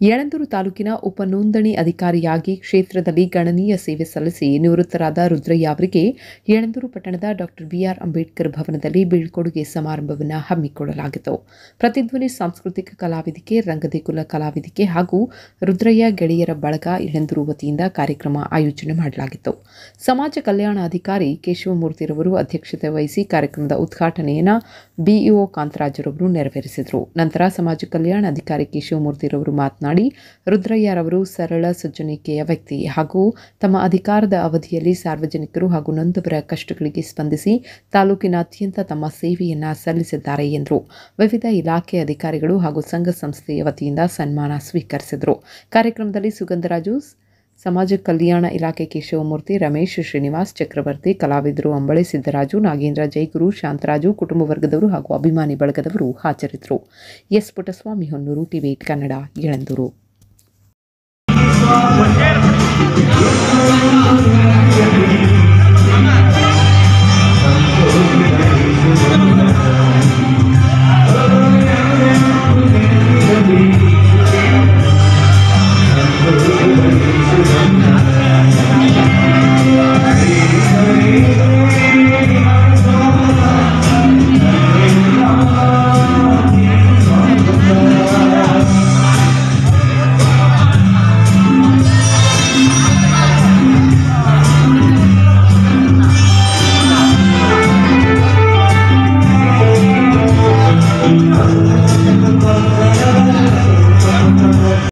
ಯಳಂದೂರು ತಾಲೂಕಿನ ಉಪ ನೋಂದಣಿ ಅಧಿಕಾರಿಯಾಗಿ ಕ್ಷೇತ್ರದಲ್ಲಿ ಗಣನೀಯ ಸೇವೆ ಸಲ್ಲಿಸಿ ನಿವೃತ್ತರಾದ ರುದ್ರಯ್ಯ ಅವರಿಗೆ ಯಳಂದೂರು ಪಟ್ಟಣದ ಡಾಕ್ಟರ್ ಬಿಆರ್ ಅಂಬೇಡ್ಕರ್ ಭವನದಲ್ಲಿ ಬೀಳ್ಕೊಡುಗೆ ಸಮಾರಂಭವನ್ನು ಹಮ್ಮಿಕೊಳ್ಳಲಾಗಿತ್ತು ಪ್ರತಿಧ್ವನಿ ಸಾಂಸ್ಕೃತಿಕ ಕಲಾವಿದಿಕೆ ರಂಗದೇಗುಲ ಕಲಾವಿದಿಕೆ ಹಾಗೂ ರುದ್ರಯ್ಯ ಗೆಳೆಯರ ಬಳಗ ಯಳಂದೂರು ವತಿಯಿಂದ ಕಾರ್ಯಕ್ರಮ ಆಯೋಜನೆ ಮಾಡಲಾಗಿತ್ತು ಸಮಾಜ ಕಲ್ಯಾಣ ಅಧಿಕಾರಿ ಕೇಶವಮೂರ್ತಿರವರು ಅಧ್ಯಕ್ಷತೆ ವಹಿಸಿ ಕಾರ್ಯಕ್ರಮದ ಉದ್ಘಾಟನೆಯನ್ನು ಬಿಇಒ ಕಾಂತರಾಜರವರು ನೆರವೇರಿಸಿದರು ನಂತರ ಸಮಾಜ ಕಲ್ಯಾಣ ಅಧಿಕಾರಿ ಕೇಶವಮೂರ್ತಿರವರು ಮಾತನಾಡಿ ರುದ್ರಯ್ಯರವರು ಸರಳ ಸಜ್ಜನಿಕೆಯ ವ್ಯಕ್ತಿ ಹಾಗೂ ತಮ್ಮ ಅಧಿಕಾರದ ಅವಧಿಯಲ್ಲಿ ಸಾರ್ವಜನಿಕರು ಹಾಗೂ ನೊಂದವರ ಕಷ್ಟಗಳಿಗೆ ಸ್ಪಂದಿಸಿ ತಾಲೂಕಿನಾದ್ಯಂತ ತಮ್ಮ ಸೇವೆಯನ್ನ ಸಲ್ಲಿಸಿದ್ದಾರೆ ಎಂದರು ವಿವಿಧ ಇಲಾಖೆ ಅಧಿಕಾರಿಗಳು ಹಾಗೂ ಸಂಘ ಸಂಸ್ಥೆಯ ವತಿಯಿಂದ ಸನ್ಮಾನ ಸ್ವೀಕರಿಸಿದರು ಕಾರ್ಯಕ್ರಮದಲ್ಲಿ ಸುಗಂಧರಾಜು ಸಮಾಜ ಕಲ್ಯಾಣ ಇಲಾಖೆ ಕೇಶವಮೂರ್ತಿ ರಮೇಶ್ ಶ್ರೀನಿವಾಸ್ ಚಕ್ರವರ್ತಿ ಕಲಾವಿದರು ಅಂಬಳೆ ಸಿದ್ದರಾಜು ನಾಗೇಂದ್ರ ಜೈಗುರು ಶಾಂತರಾಜು ಕುಟುಂಬ ವರ್ಗದವರು ಹಾಗೂ ಅಭಿಮಾನಿ ಬಳಗದವರು ಹಾಜರಿದ್ದರು ಎಸ್ ಪುಟ್ಟಸ್ವಾಮಿ ಹೊನ್ನೂರು ಟಿವಿ ಕನ್ನಡ ಯಳಂದೂರು